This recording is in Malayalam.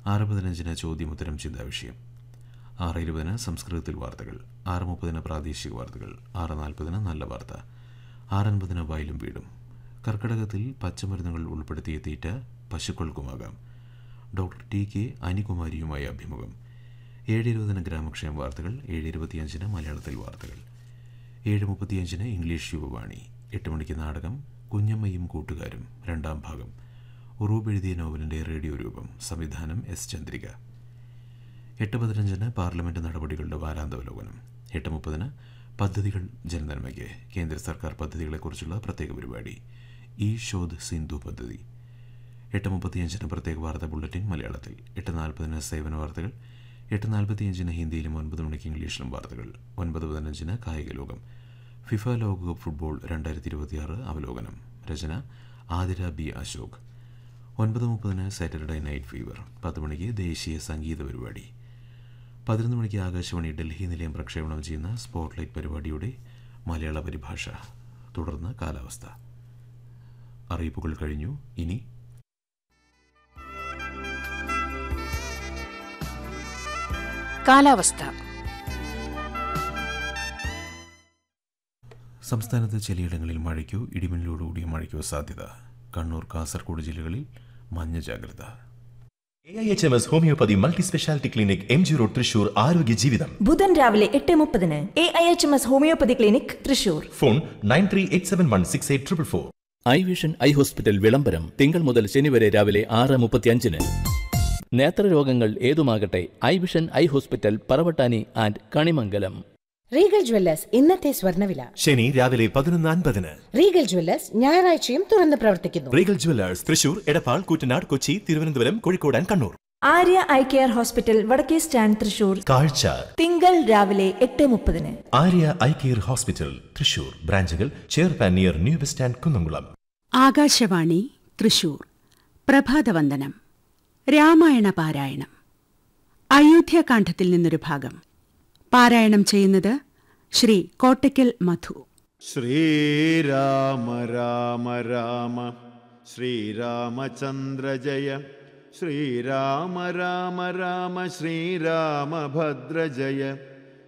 ആറ് പതിനഞ്ചിന് ചോദ്യമുത്തരം ചിന്താവിഷയം ആറ് ഇരുപതിന് സംസ്കൃതത്തിൽ വാർത്തകൾ ആറ് മുപ്പതിന് പ്രാദേശിക വാർത്തകൾ ആറ് നാൽപ്പതിന് നല്ല വാർത്ത ആറ് അൻപതിന് വയലും വീടും കർക്കിടകത്തിൽ പച്ചമരുന്നുകൾ ഉൾപ്പെടുത്തിയ തീറ്റ പശുക്കൾക്കുമാകാം ഡോക്ടർ ടി കെ അനികുമാരിയുമായി അഭിമുഖം ഏഴ് ഇരുപതിന് ഗ്രാമക്ഷേമ വാർത്തകൾ ഏഴ് ഇരുപത്തിയഞ്ചിന് മലയാളത്തിൽ വാർത്തകൾ ഏഴ് മുപ്പത്തിയഞ്ചിന് ഇംഗ്ലീഷ് യുവവാണി എട്ട് മണിക്ക് നാടകം കുഞ്ഞമ്മയും കൂട്ടുകാരും രണ്ടാം ഭാഗം ഉറൂബ് എഴുതിയ നോവലിൻ്റെ റേഡിയോ രൂപം സംവിധാനം എസ് ചന്ദ്രിക എട്ട് പതിനഞ്ചിന് പാർലമെന്റ് നടപടികളുടെ വാരാന്തവലോകനം എട്ട് മുപ്പതിന് പദ്ധതികൾ ജനനന്മയ്ക്ക് കേന്ദ്ര സർക്കാർ പദ്ധതികളെക്കുറിച്ചുള്ള പ്രത്യേക പരിപാടി ഈ ശോധ് സിന്ധു പദ്ധതി എട്ട് മുപ്പത്തിയഞ്ചിന് പ്രത്യേക വാർത്താ ബുള്ളറ്റിൻ മലയാളത്തിൽ എട്ട് നാൽപ്പതിന് സേവന വാർത്തകൾ എട്ട് നാൽപ്പത്തിയഞ്ചിന് ഹിന്ദിയിലും ഒൻപത് മണിക്ക് ഇംഗ്ലീഷിലും വാർത്തകൾ ഒൻപത് പതിനഞ്ചിന് കായിക ലോകം ഫിഫ ലോകകപ്പ് ഫുട്ബോൾ രണ്ടായിരത്തി ഇരുപത്തിയാറ് അവലോകനം രചന ആതിര ബി അശോക് ഒൻപത് മുപ്പതിന് സാറ്റർഡേ നൈറ്റ് ഫീവർ പത്ത് മണിക്ക് ദേശീയ സംഗീത പരിപാടി പതിനൊന്ന് മണിക്ക് ആകാശവാണി ഡൽഹി നിലയം പ്രക്ഷേപണം ചെയ്യുന്ന സ്പോട്ട്ലൈറ്റ് പരിപാടിയുടെ മലയാള പരിഭാഷ തുടർന്ന് കാലാവസ്ഥ അറിയിപ്പുകൾ കഴിഞ്ഞു ഇനി കാലാവസ്ഥ സംസ്ഥാനത്ത് ചിലയിടങ്ങളിൽ മഴയ്ക്കോ ഇടിമിന്നലോടുകൂടിയ മഴയ്ക്കോ സാധ്യത കണ്ണൂർ കാസർഗോഡ് ജില്ലകളിൽ മഞ്ഞ ജാഗ്രത A I H M S homeopathy multi speciality clinic M G road Thrissur ആരോഗ്യ ജീവിതം ബുധൻ രാവിലെ എട്ട് മുപ്പതിന് A I H M S homeopathy clinic Thrissur phone nine three eight seven one six eight triple four eye vision eye hospital വിളംബരം തിങ്കൾ മുതൽ ശനി വരെ രാവിലെ ആറ് മുപ്പത്തിയഞ്ചിന് നേത്രരോഗങ്ങൾ ഏതുമാകട്ടെ eye vision eye hospital Paravattani and Kanimangalam Regal jewellers ഇന്നത്തെ സ്വർണ്ണവില ശനി രാവിലെ പതിനൊന്ന് അൻപതിന് റീഗൽ ജ്വല്ലേഴ്സ് ഞായറാഴ്ചയും തുറന്ന് പ്രവർത്തിക്കുന്നു Regal jewellers Thrissur Edappal Koottanad Kochi Thiruvananthapuram Kozhikode and Kannur Arya eye care hospital വടക്കേ സ്റ്റാൻഡ് തൃശൂർ കാഴ്ച തിങ്കൾ രാവിലെ എട്ട് മുപ്പതിന് Arya eye care hospital Thrissur ബ്രാഞ്ചുകൾ ചെയർപാൻ near new bus stand Kunnamkulam Akashvani Thrissur പ്രഭാതവന്ദനം രാമായണ പാരായണം അയോധ്യാകാന്ഡത്തിൽ നിന്നൊരു ഭാഗം പാരായണം ചെയ്യുന്നത് ശ്രീ കോട്ടയ്ക്കൽ മധു ശ്രീരാമ രാമ രാമ ശ്രീരാമചന്ദ്ര ജയ ശ്രീരാമ രാമ രാമ ശ്രീരാമഭദ്ര ജയ